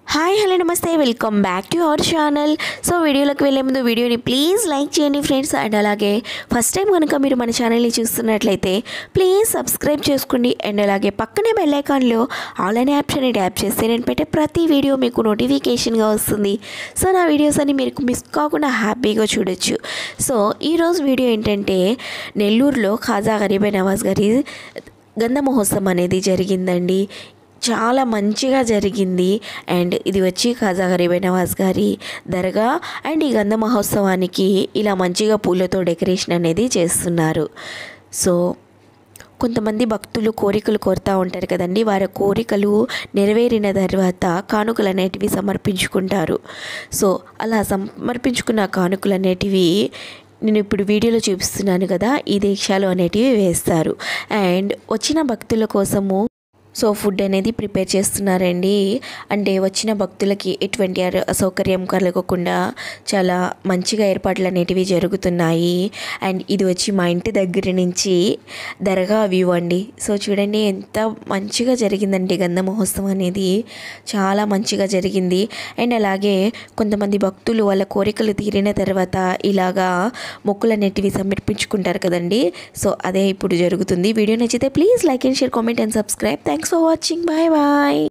hi hello నమస్తే welcome back to our channel so వీడియోలోకి వెళ్ళే ముందు వీడియోని ప్లీజ్ లైక్ చేయండి ఫ్రెండ్స్ అండ్ అలాగే ఫస్ట్ టైం కనుక మీరు మన ఛానల్ని చూస్తున్నట్లయితే ప్లీజ్ సబ్స్క్రైబ్ చేసుకోండి అండ్ అలాగే పక్కనే బెల్ ఐకాన్లో ఆల్ అనే ఆప్షన్ని ట్యాప్ చేస్తే నేను పెట్టే ప్రతి వీడియో మీకు నోటిఫికేషన్గా వస్తుంది సో నా వీడియోస్ అన్ని మీరు మిస్ కాకుండా హ్యాపీగా చూడొచ్చు సో ఈరోజు వీడియో ఏంటంటే నెల్లూరులో ఖాజా గరీబే నవాజ్ గారి గంధ మహోత్సవం అనేది జరిగిందండి చాలా మంచిగా జరిగింది అండ్ ఇది వచ్చి ఖాజా గరీబే నవాజ్ గారి దర్గా అండ్ ఈ గంధ మహోత్సవానికి ఇలా మంచిగా పూలతో డెకరేషన్ అనేది చేస్తున్నారు సో కొంతమంది భక్తులు కోరికలు కోరుతూ ఉంటారు కదండి వారి కోరికలు నెరవేరిన తర్వాత కానుకలు అనేటివి సమర్పించుకుంటారు సో అలా సమర్పించుకున్న కానుకలు అనేటివి నేను ఇప్పుడు వీడియోలో చూపిస్తున్నాను కదా ఈ దీక్షలు అనేటివి వేస్తారు అండ్ వచ్చిన భక్తుల కోసము సో ఫుడ్ అనేది ప్రిపేర్ చేస్తున్నారండి అంటే వచ్చిన భక్తులకి ఎటువంటి అర- అసౌకర్యం కలగకుండా చాలా మంచిగా ఏర్పాట్లు అనేటివి జరుగుతున్నాయి అండ్ ఇది వచ్చి మా ఇంటి దగ్గర నుంచి దర్గా వ్యూ అండి సో చూడండి ఎంత మంచిగా జరిగిందండి గంధ మహోత్సవం అనేది చాలా మంచిగా జరిగింది అండ్ అలాగే కొంతమంది భక్తులు వాళ్ళ కోరికలు తీరిన తర్వాత ఇలాగా మొక్కులు అనేటివి సమర్పించుకుంటారు కదండి సో అదే ఇప్పుడు జరుగుతుంది వీడియో నచ్చితే please like and share comment and subscribe thanks for watching bye bye